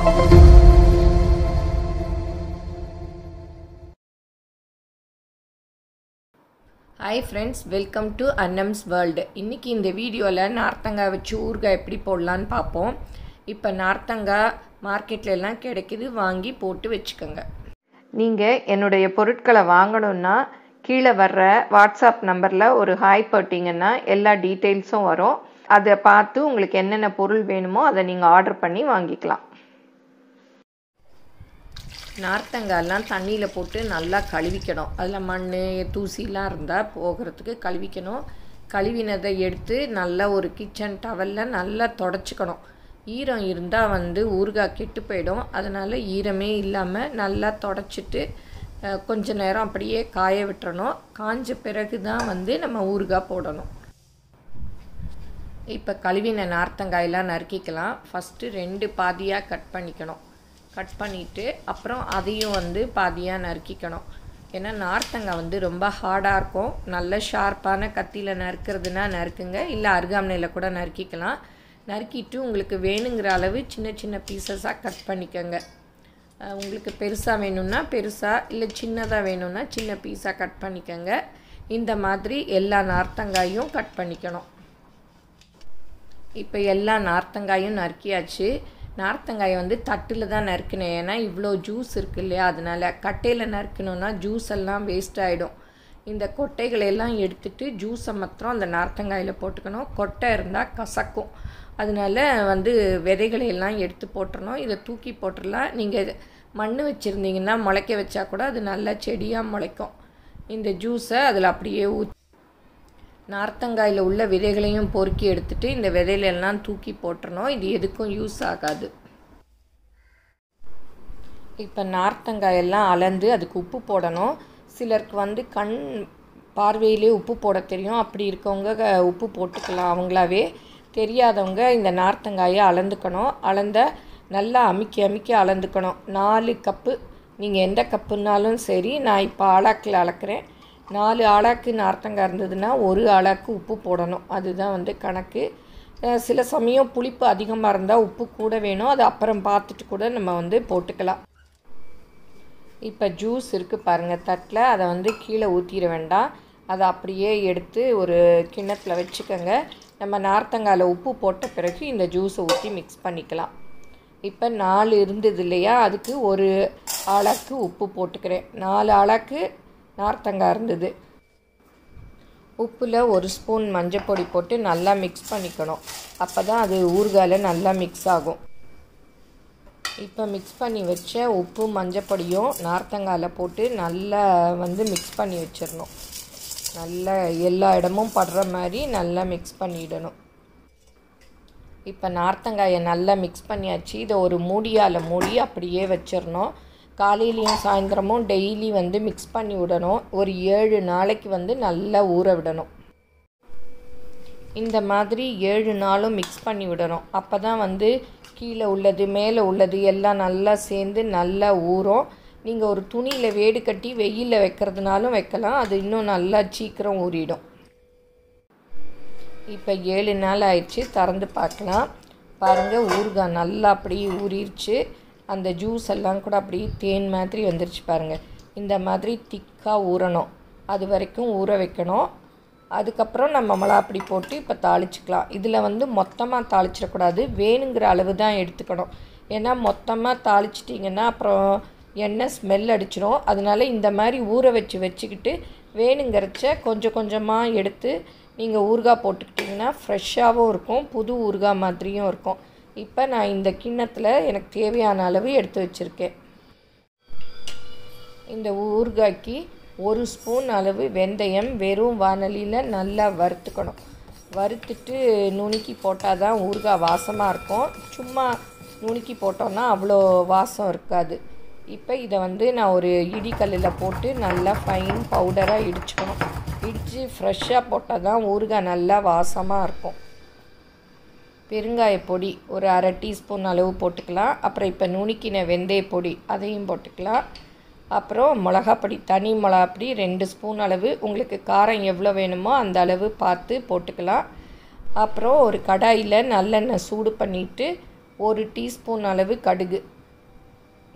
hi friends welcome to Annams world இன்றைக்கி இந்த வீடியோவில் நார்த்தங்காய் வச்சு ஊறுகாய் எப்படி போடலான்னு பார்ப்போம் இப்போ நார்த்தங்காய் மார்க்கெட்ல எல்லாம் கிடைக்குது வாங்கி போட்டு வச்சுக்கோங்க நீங்கள் என்னுடைய பொருட்களை வாங்கணுன்னா கீழே வர்ற வாட்ஸ்அப் நம்பரில் ஒரு ஹாய் போட்டிங்கன்னா எல்லா டீட்டெயில்ஸும் வரும் அதை பார்த்து உங்களுக்கு என்னென்ன பொருள் வேணுமோ அதை நீங்கள் ஆர்டர் பண்ணி வாங்கிக்கலாம் நார்த்தங்காயெல்லாம் தண்ணியில் போட்டு நல்லா கழுவிக்கணும் அதில் மண் தூசிலாம் இருந்தால் போகிறதுக்கு கழுவிக்கணும் கழுவினதை எடுத்து நல்லா ஒரு கிச்சன் டவலில் நல்லா தொடச்சிக்கணும் ஈரம் இருந்தால் வந்து ஊறுகாய் கெட்டு போயிடும் அதனால் ஈரமே இல்லாமல் நல்லா தொடச்சிட்டு கொஞ்ச நேரம் அப்படியே காய விட்டுறணும் காஞ்ச பிறகு தான் வந்து நம்ம ஊறுகாய் போடணும் இப்போ கழுவின நார்த்தங்காயெல்லாம் நறுக்கிக்கலாம் ஃபஸ்ட்டு ரெண்டு பாதியாக கட் பண்ணிக்கணும் கட் பண்ணிவிட்டு அப்புறம் அதையும் வந்து பாதியாக நறுக்கிக்கணும் ஏன்னா நார்த்தங்காய் வந்து ரொம்ப ஹார்டாக இருக்கும் நல்ல ஷார்ப்பான கத்தியில் நறுக்கிறதுனா நறுக்குங்க இல்லை அருகாமனையில் கூட நறுக்கிக்கலாம் நறுக்கிட்டு உங்களுக்கு வேணுங்கிற அளவு சின்ன சின்ன பீசஸாக கட் பண்ணிக்கோங்க உங்களுக்கு பெருசாக வேணும்னா பெருசாக இல்லை சின்னதாக வேணும்னா சின்ன பீஸாக கட் பண்ணிக்கோங்க இந்த மாதிரி எல்லா நார்த்தங்காயும் கட் பண்ணிக்கணும் இப்போ எல்லா நார்த்தங்காயும் நறுக்கியாச்சு நார்த்தங்காயை வந்து தட்டில் தான் நறுக்கினேன் ஏன்னா இவ்வளோ ஜூஸ் இருக்குது இல்லையா அதனால் கட்டையில் நறுக்கணுன்னா ஜூஸ் எல்லாம் வேஸ்ட் ஆகிடும் இந்த கொட்டைகளெல்லாம் எடுத்துட்டு ஜூஸை மாத்திரம் அந்த நார்த்தங்காயில் போட்டுக்கணும் கொட்டை இருந்தால் கசக்கும் அதனால வந்து விதைகளை எல்லாம் எடுத்து போட்டுறணும் இதை தூக்கி போட்டுடலாம் நீங்கள் மண் வச்சுருந்தீங்கன்னா முளைக்க வச்சா கூட அது நல்லா செடியாக முளைக்கும் இந்த ஜூஸை அதில் அப்படியே ஊற்றி நார்த்தங்காயில் உள்ள விதைகளையும் பொறுக்கி எடுத்துட்டு இந்த விதையிலெல்லாம் தூக்கி போட்டுறணும் இது எதுக்கும் யூஸ் ஆகாது இப்போ நார்த்தங்காயெல்லாம் அளந்து அதுக்கு உப்பு போடணும் சிலருக்கு வந்து கண் பார்வையிலே உப்பு போட தெரியும் அப்படி இருக்கவங்க உப்பு போட்டுக்கலாம் அவங்களாவே தெரியாதவங்க இந்த நார்த்தங்காயை அளந்துக்கணும் அளந்த நல்லா அமுக்கி அமுக்கி அளந்துக்கணும் நாலு கப்பு நீங்கள் எந்த கப்புனாலும் சரி நான் இப்போ ஆளாக்கில் அளக்கிறேன் நாலு ஆளாக்கு நார்த்தங்காய் இருந்ததுன்னா ஒரு ஆளாக்கு உப்பு போடணும் அதுதான் வந்து கணக்கு சில சமயம் புளிப்பு அதிகமாக இருந்தால் உப்பு கூட வேணும் அது அப்புறம் பார்த்துட்டு கூட நம்ம வந்து போட்டுக்கலாம் இப்போ ஜூஸ் இருக்குது பாருங்கள் தட்டில் அதை வந்து கீழே ஊற்றிட வேண்டாம் அதை அப்படியே எடுத்து ஒரு கிண்ணத்தில் வச்சுக்கோங்க நம்ம நார்த்தங்காயில் உப்பு போட்ட பிறகு இந்த ஜூஸை ஊற்றி மிக்ஸ் பண்ணிக்கலாம் இப்போ நாலு இருந்தது இல்லையா அதுக்கு ஒரு ஆளாக்கு உப்பு போட்டுக்கிறேன் நாலு ஆளாக்கு நார்த்தங்காய் இருந்தது உப்பில் ஒரு ஸ்பூன் மஞ்சள் பொடி போட்டு நல்லா மிக்ஸ் பண்ணிக்கணும் அப்போ தான் அது ஊறுகாயில் நல்லா மிக்ஸ் ஆகும் இப்போ மிக்ஸ் பண்ணி வச்ச உப்பு மஞ்சள் பொடியும் நார்த்தங்காயில் போட்டு நல்லா வந்து மிக்ஸ் பண்ணி வச்சிடணும் நல்லா எல்லா இடமும் படுற மாதிரி நல்லா மிக்ஸ் பண்ணிடணும் இப்போ நார்த்தங்காயை நல்லா மிக்ஸ் பண்ணியாச்சு இதை ஒரு மூடியால் மூடி அப்படியே வச்சிடணும் காலையிலையும் சாயந்தரமும் டெய்லி வந்து மிக்ஸ் பண்ணி விடணும் ஒரு ஏழு நாளைக்கு வந்து நல்லா ஊற விடணும் இந்த மாதிரி ஏழு நாளும் மிக்ஸ் பண்ணி விடணும் அப்போ தான் வந்து கீழே உள்ளது மேலே உள்ளது எல்லாம் நல்லா சேர்ந்து நல்லா ஊறும் நீங்கள் ஒரு துணியில் வேடு கட்டி வெயிலில் வைக்கிறதுனாலும் வைக்கலாம் அது இன்னும் நல்லா சீக்கிரம் ஊறிடும் இப்போ ஏழு நாள் ஆயிடுச்சு திறந்து பார்க்கலாம் பாருங்கள் ஊறுகாய் நல்லா அப்படியே ஊறிடுச்சு அந்த ஜூஸ் எல்லாம் கூட அப்படியே தேன் மாதிரி வந்துருச்சு பாருங்கள் இந்த மாதிரி திக்காக ஊறணும் அது வரைக்கும் ஊற வைக்கணும் அதுக்கப்புறம் நம்ம மிளகாப்பொடி போட்டு இப்போ தாளிச்சிக்கலாம் இதில் வந்து மொத்தமாக தாளிச்சிடக்கூடாது வேணுங்கிற அளவு தான் எடுத்துக்கணும் ஏன்னா மொத்தமாக தாளிச்சிட்டிங்கன்னா அப்புறம் எண்ணெய் ஸ்மெல் அடிச்சிடும் அதனால இந்த மாதிரி ஊற வச்சு வச்சுக்கிட்டு வேணுங்கிறச்ச கொஞ்சம் கொஞ்சமாக எடுத்து நீங்கள் ஊறுகாய் போட்டுக்கிட்டிங்கன்னா ஃப்ரெஷ்ஷாகவும் இருக்கும் புது ஊறுகாய் மாதிரியும் இருக்கும் இப்போ நான் இந்த கிண்ணத்தில் எனக்கு தேவையான அளவு எடுத்து வச்சுருக்கேன் இந்த ஊறுகாய்க்கு ஒரு ஸ்பூன் அளவு வெந்தயம் வெறும் வானலியில் நல்லா வறுத்துக்கணும் வறுத்துட்டு நுணுக்கி போட்டால் தான் ஊறுகாய் வாசமாக இருக்கும் சும்மா நுணுக்கி போட்டோன்னா அவ்வளோ வாசம் இருக்காது இப்போ இதை வந்து நான் ஒரு இடிக்கல்லில் போட்டு நல்லா ஃபைன் பவுடராக இடிச்சுக்கணும் இடித்து ஃப்ரெஷ்ஷாக போட்டால் தான் ஊறுகாய் நல்லா வாசமாக இருக்கும் பெருங்காய பொடி ஒரு அரை டீஸ்பூன் அளவு போட்டுக்கலாம் அப்புறம் இப்போ நுணுக்கின வெந்தய பொடி அதையும் போட்டுக்கலாம் அப்புறம் மிளகாப்பொடி தனி மிளகாப்பொடி ரெண்டு ஸ்பூன் அளவு உங்களுக்கு காரம் எவ்வளோ வேணுமோ அந்த அளவு பார்த்து போட்டுக்கலாம் அப்புறம் ஒரு கடாயில் நல்லெண்ணெய் சூடு பண்ணிவிட்டு ஒரு டீஸ்பூன் அளவு கடுகு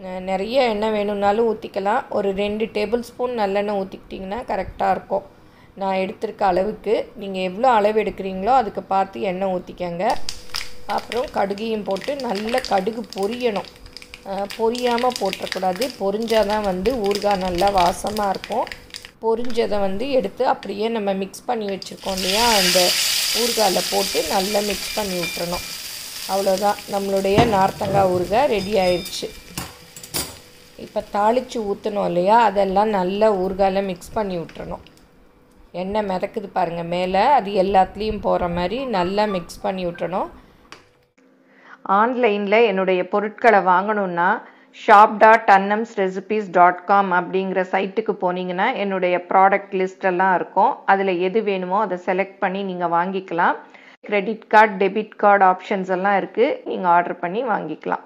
நெ- நிறைய எண்ணெய் வேணும்னாலும் ஊற்றிக்கலாம் ஒரு ரெண்டு டேபிள் ஸ்பூன் நல்லெண்ணெய் ஊற்றிக்கிட்டிங்கன்னா கரெக்டாக இருக்கும் நான் எடுத்திருக்க அளவுக்கு நீங்கள் எவ்வளோ அளவு எடுக்கிறீங்களோ அதுக்கு பார்த்து எண்ணெய் ஊற்றிக்கங்க அப்புறம் கடுகையும் போட்டு நல்ல கடுகு பொரியணும் பொரியாமல் போட்டுறக்கூடாது பொரிஞ்சால் தான் வந்து ஊறுகாய் நல்லா வாசமாக இருக்கும் பொரிஞ்சதை வந்து எடுத்து அப்படியே நம்ம மிக்ஸ் பண்ணி வச்சுருக்கோம் இல்லையா அந்த ஊறுகாயில் போட்டு நல்லா மிக்ஸ் பண்ணி விட்டுறணும் அவ்வளோதான் நம்மளுடைய நார்த்தங்காய் ஊறுகாய் ரெடி ஆயிடுச்சு இப்போ தாளித்து ஊற்றணும் இல்லையா அதெல்லாம் நல்லா ஊறுகாயில் மிக்ஸ் பண்ணி விட்டுறணும் எண்ணெய் மிதக்குது பாருங்கள் மேலே அது எல்லாத்துலேயும் போகிற மாதிரி நல்லா மிக்ஸ் பண்ணி விட்டுறணும் ஆன்லைனில் என்னுடைய பொருட்களை வாங்கணுன்னா shop dot Annams recipes dot com அப்படிங்கிற சைட்டுக்கு போனீங்கன்னா என்னுடைய ப்ராடக்ட் லிஸ்ட் எல்லாம் இருக்கும் அதில் எது வேணுமோ அதை செலக்ட் பண்ணி நீங்கள் வாங்கிக்கலாம் credit card debit card options எல்லாம் இருக்குது நீங்கள் ஆர்டர் பண்ணி வாங்கிக்கலாம்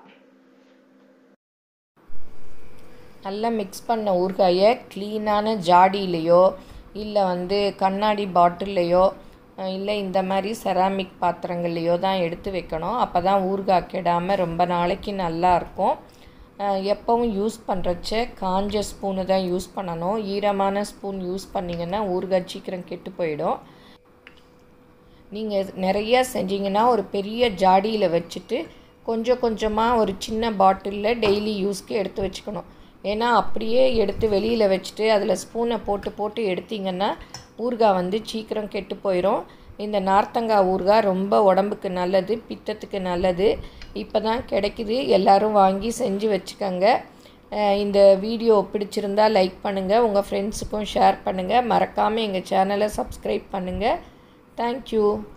நல்லா மிக்ஸ் பண்ண ஊறுகாயை க்ளீனான ஜாடியிலையோ இல்லை வந்து கண்ணாடி பாட்டில்லையோ இல்லை இந்த மாதிரி செராமிக் பாத்திரங்கள்லையோ தான் எடுத்து வைக்கணும் அப்போ தான் ஊறுகாய் கெடாமல் ரொம்ப நாளைக்கு நல்லா இருக்கும் அஹ் எப்பவும் யூஸ் பண்ணுறச்ச காஞ்ச ஸ்பூனு தான் யூஸ் பண்ணணும் ஈரமான ஸ்பூன் யூஸ் பண்ணிங்கன்னா ஊறுகாய் சீக்கிரம் கெட்டு போயிடும் நீங்கள் நிறைய செஞ்சீங்கன்னா ஒரு பெரிய ஜாடியில் வச்சுட்டு கொஞ்சம் கொஞ்சமாக ஒரு சின்ன பாட்டிலில் டெய்லி யூஸ்க்கு எடுத்து வச்சுக்கணும் ஏன்னா அப்படியே எடுத்து வெளியில் வச்சுட்டு அதில் ஸ்பூனை போட்டு போட்டு எடுத்தீங்கன்னா ஊறுகாய் வந்து சீக்கிரம் கெட்டு போயிடும் இந்த நார்த்தங்காய் ஊறுகாய் ரொம்ப உடம்புக்கு நல்லது பித்தத்துக்கு நல்லது இப்போ தான் கிடைக்குது எல்லாரும் வாங்கி செஞ்சு வச்சுக்கோங்க அஹ் இந்த வீடியோ பிடிச்சிருந்தா லைக் பண்ணுங்கள் உங்கள் ஃப்ரெண்ட்ஸுக்கும் ஷேர் பண்ணுங்கள் மறக்காமல் எங்கள் சேனலை சப்ஸ்கிரைப் பண்ணுங்கள் தேங்க்யூ